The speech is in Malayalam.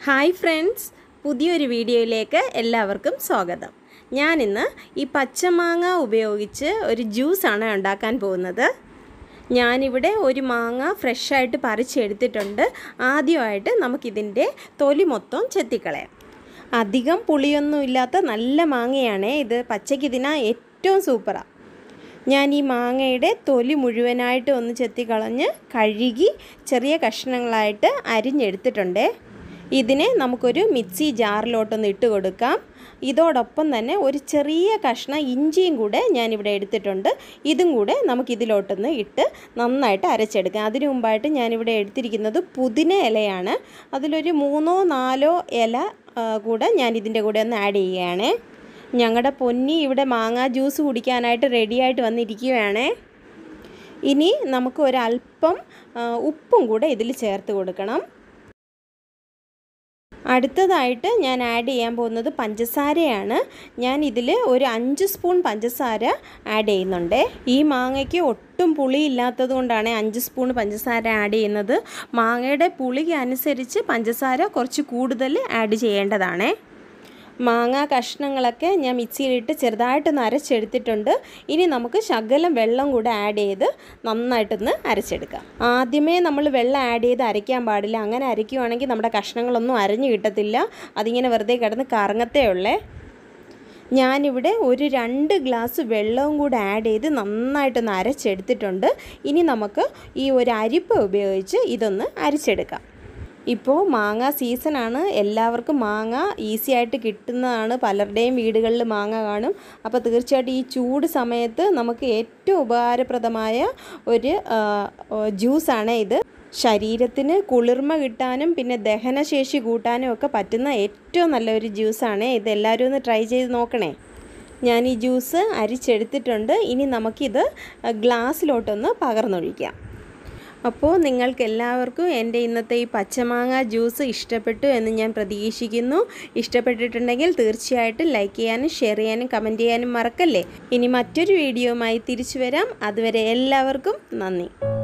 ഹായ് ഫ്രണ്ട്സ് പുതിയൊരു വീഡിയോയിലേക്ക് എല്ലാവർക്കും സ്വാഗതം ഞാനിന്ന് ഈ പച്ചമാങ്ങ ഉപയോഗിച്ച് ഒരു ജ്യൂസാണ് ഉണ്ടാക്കാൻ പോകുന്നത് ഞാനിവിടെ ഒരു മാങ്ങ ഫ്രഷായിട്ട് പറിച്ചെടുത്തിട്ടുണ്ട് ആദ്യമായിട്ട് നമുക്കിതിൻ്റെ തൊലി മൊത്തം ചെത്തിക്കളയാം അധികം പുളിയൊന്നും ഇല്ലാത്ത നല്ല മാങ്ങയാണ് ഇത് പച്ചയ്ക്ക് ഇതിനാ ഏറ്റവും സൂപ്പറാണ് ഞാൻ ഈ മാങ്ങയുടെ തൊലി മുഴുവനായിട്ട് ഒന്ന് ചെത്തിക്കളഞ്ഞ് കഴുകി ചെറിയ കഷ്ണങ്ങളായിട്ട് അരിഞ്ഞെടുത്തിട്ടുണ്ട് ഇതിനെ നമുക്കൊരു മിക്സി ജാറിലോട്ടൊന്ന് ഇട്ട് കൊടുക്കാം ഇതോടൊപ്പം തന്നെ ഒരു ചെറിയ കഷ്ണം ഇഞ്ചിയും കൂടെ ഞാനിവിടെ എടുത്തിട്ടുണ്ട് ഇതും കൂടെ നമുക്കിതിലോട്ടൊന്ന് ഇട്ട് നന്നായിട്ട് അരച്ചെടുക്കാം അതിനു മുമ്പായിട്ട് ഞാനിവിടെ എടുത്തിരിക്കുന്നത് പുതിന ഇലയാണ് അതിലൊരു മൂന്നോ നാലോ ഇല ആ, കൂടെ ഞാൻ ഇതിൻ്റെ കൂടെ ഒന്ന് ആഡ് ചെയ്യുകയാണ് ഞങ്ങളുടെ പൊന്നി ഇവിടെ മാങ്ങ ജ്യൂസ് കുടിക്കാനായിട്ട് റെഡിയായിട്ട് വന്നിരിക്കുകയാണ് ഇനി നമുക്ക് ഒരല്പം ആ, ഉപ്പും കൂടെ ഇതിൽ ചേർത്ത് കൊടുക്കണം അടുത്തതായിട്ട് ഞാൻ ആഡ് ചെയ്യാൻ പോകുന്നത് പഞ്ചസാരയാണ് ഞാൻ ഇതിൽ ഒരു അഞ്ച് സ്പൂൺ പഞ്ചസാര ആഡ് ചെയ്യുന്നുണ്ട് ഈ മാങ്ങയ്ക്ക് ഒട്ടും പുളി ഇല്ലാത്തത് കൊണ്ടാണ് അഞ്ച് സ്പൂൺ പഞ്ചസാര ആഡ് ചെയ്യുന്നത് മാങ്ങയുടെ പുളിക്ക് അനുസരിച്ച് പഞ്ചസാര കുറച്ച് കൂടുതൽ ആഡ് ചെയ്യേണ്ടതാണേ മാങ്ങ കഷ്ണങ്ങളൊക്കെ ഞാൻ മിക്സിയിലിട്ട് ചെറുതായിട്ടൊന്ന് അരച്ചെടുത്തിട്ടുണ്ട് ഇനി നമുക്ക് ശകലം വെള്ളം കൂടെ ആഡ് ചെയ്ത് നന്നായിട്ടൊന്ന് അരച്ചെടുക്കാം ആദ്യമേ നമ്മൾ വെള്ളം ആഡ് ചെയ്ത് അരയ്ക്കാൻ പാടില്ല അങ്ങനെ അരയ്ക്കുവാണെങ്കിൽ നമ്മുടെ കഷ്ണങ്ങളൊന്നും അരഞ്ഞു കിട്ടത്തില്ല അതിങ്ങനെ വെറുതെ കിടന്ന് കറങ്ങത്തേ ഉള്ളേ ഞാനിവിടെ ഒരു രണ്ട് ഗ്ലാസ് വെള്ളവും കൂടെ ആഡ് ചെയ്ത് നന്നായിട്ടൊന്ന് അരച്ചെടുത്തിട്ടുണ്ട് ഇനി നമുക്ക് ഈ ഒരു അരിപ്പ ഉപയോഗിച്ച് ഇതൊന്ന് അരച്ചെടുക്കാം ഇപ്പോൾ മാങ്ങ സീസണാണ് എല്ലാവർക്കും മാങ്ങ ഈസി ആയിട്ട് കിട്ടുന്നതാണ് പലരുടെയും വീടുകളിൽ മാങ്ങ കാണും അപ്പോൾ തീർച്ചയായിട്ടും ഈ ചൂട് സമയത്ത് നമുക്ക് ഏറ്റവും ഉപകാരപ്രദമായ ഒരു ആ, ഓ, ജ്യൂസാണ് ഇത് ശരീരത്തിന് കുളിർമ കിട്ടാനും പിന്നെ ദഹനശേഷി കൂട്ടാനും ഒക്കെ പറ്റുന്ന ഏറ്റവും നല്ലൊരു ജ്യൂസാണ് ഇത് എല്ലാവരും ഒന്ന് ട്രൈ ചെയ്ത് നോക്കണേ ഞാൻ ഈ ജ്യൂസ് അരിച്ചെടുത്തിട്ടുണ്ട് ഇനി നമുക്കിത് ഗ്ലാസ്സിലോട്ടൊന്ന് പകർന്നൊഴിക്കാം അപ്പോൾ നിങ്ങൾക്ക് എല്ലാവർക്കും എൻ്റെ ഇന്നത്തെ ഈ പച്ചമാങ്ങ ജ്യൂസ് ഇഷ്ടപ്പെട്ടു എന്ന് ഞാൻ പ്രതീക്ഷിക്കുന്നു ഇഷ്ടപ്പെട്ടിട്ടുണ്ടെങ്കിൽ തീർച്ചയായിട്ടും ലൈക്ക് ചെയ്യാനും ഷെയർ ചെയ്യാനും കമൻറ്റ് ചെയ്യാനും മറക്കല്ലേ ഇനി മറ്റൊരു വീഡിയോയുമായി തിരിച്ചു വരാം അതുവരെ എല്ലാവർക്കും നന്ദി